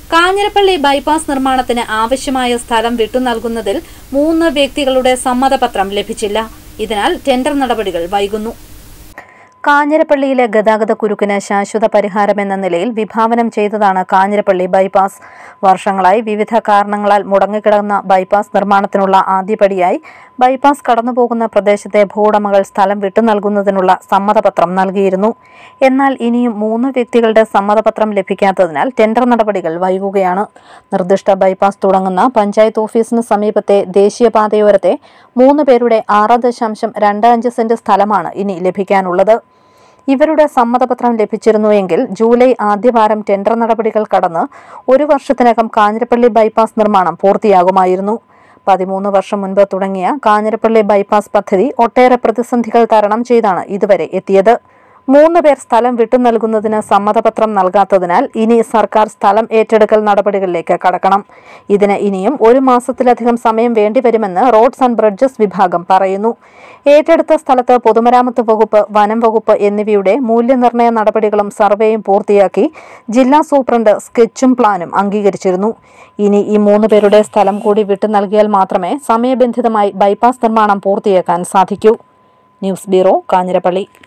Kanjirappally bypass നിർമ്മാണത്തിന് ആവശ്യമായ സ്ഥലം വിട്ടു നൽകുന്നതിൽ മൂന്ന് വ്യക്തികളുടെ സമ്മതപത്രം ലഭിച്ചില്ല ഇതിനാൽ ടെൻഡർ നടപടികൾ വൈകുന്നു കാഞ്ഞിരപ്പള്ളിയിലെ ഗതാഗത കുരുക്കിന് ശാശ്വത പരിഹാരമെന്ന നിലയിൽ വിഭാവനം ചെയ്തതാണ് കാഞ്ഞിരപ്പള്ളി ബൈപ്പാസ് വർഷങ്ങളായി വിവിധ കാരണങ്ങളാൽ മുടങ്ങിക്കിടന്ന ബൈപ്പാസ് നിർമ്മാണത്തിനുള്ള ആദ്യപടിയായി ബൈപ്പാസ് കടന്നുപോകുന്ന പ്രദേശത്തെ ഭൂവുടമകൾ സ്ഥലം വിട്ടു നൽകുന്നതിനുള്ള സമ്മതപത്രം നൽകിയിരുന്നു എന്നാൽ ഇനിയും മൂന്ന് വ്യക്തികളുടെ സമ്മതപത്രം ലഭിക്കാത്തതിനാൽ ടെൻഡർ നടപടികൾ വൈകുകയാണ് നിർദ്ദിഷ്ട ബൈപ്പാസ് തുടങ്ങുന്ന പഞ്ചായത്ത് ഓഫീസിന് സമീപത്തെ ദേശീയപാതയോരത്തെ മൂന്ന് പേരുടെ ആറ് ദശാംശം രണ്ട് അഞ്ച് സെന്റ് സ്ഥലമാണ് ഇനി ലഭിക്കാനുള്ളത് ഇവരുടെ സമ്മതപത്രം ലഭിച്ചിരുന്നുവെങ്കിൽ ജൂലൈ ആദ്യവാരം ടെൻഡർ നടപടികൾ കടന്ന് ഒരു വർഷത്തിനകം കാഞ്ഞിരപ്പള്ളി ബൈപ്പാസ് നിർമ്മാണം പൂർത്തിയാകുമായിരുന്നു പതിമൂന്ന് വർഷം മുൻപ് തുടങ്ങിയ കാഞ്ഞിരപ്പള്ളി ബൈപ്പാസ് പദ്ധതി ഒട്ടേറെ പ്രതിസന്ധികൾ തരണം ചെയ്താണ് ഇതുവരെ എത്തിയത് മൂന്ന് പേർ സ്ഥലം വിട്ടു നൽകുന്നതിന് സമ്മതപത്രം നൽകാത്തതിനാൽ ഇനി സർക്കാർ സ്ഥലം ഏറ്റെടുക്കൽ നടപടികളിലേക്ക് കടക്കണം ഇതിന് ഇനിയും ഒരു മാസത്തിലധികം സമയം വേണ്ടിവരുമെന്ന് റോഡ്സ് ആൻഡ് ബ്രിഡ്ജസ് വിഭാഗം പറയുന്നു ഏറ്റെടുത്ത സ്ഥലത്ത് പൊതുമരാമത്ത് വകുപ്പ് വനം വകുപ്പ് എന്നിവയുടെ മൂല്യനിർണ്ണയ നടപടികളും സർവേയും പൂർത്തിയാക്കി ജില്ലാ സൂപ്രണ്ട് സ്കെച്ചും പ്ലാനും അംഗീകരിച്ചിരുന്നു ഇനി ഈ മൂന്ന് പേരുടെ സ്ഥലം കൂടി വിട്ടു നൽകിയാൽ മാത്രമേ സമയബന്ധിതമായി ബൈപ്പാസ് നിർമ്മാണം പൂർത്തിയാക്കാൻ സാധിക്കൂ ന്യൂസ് ബ്യൂറോ കാഞ്ഞിരപ്പള്ളി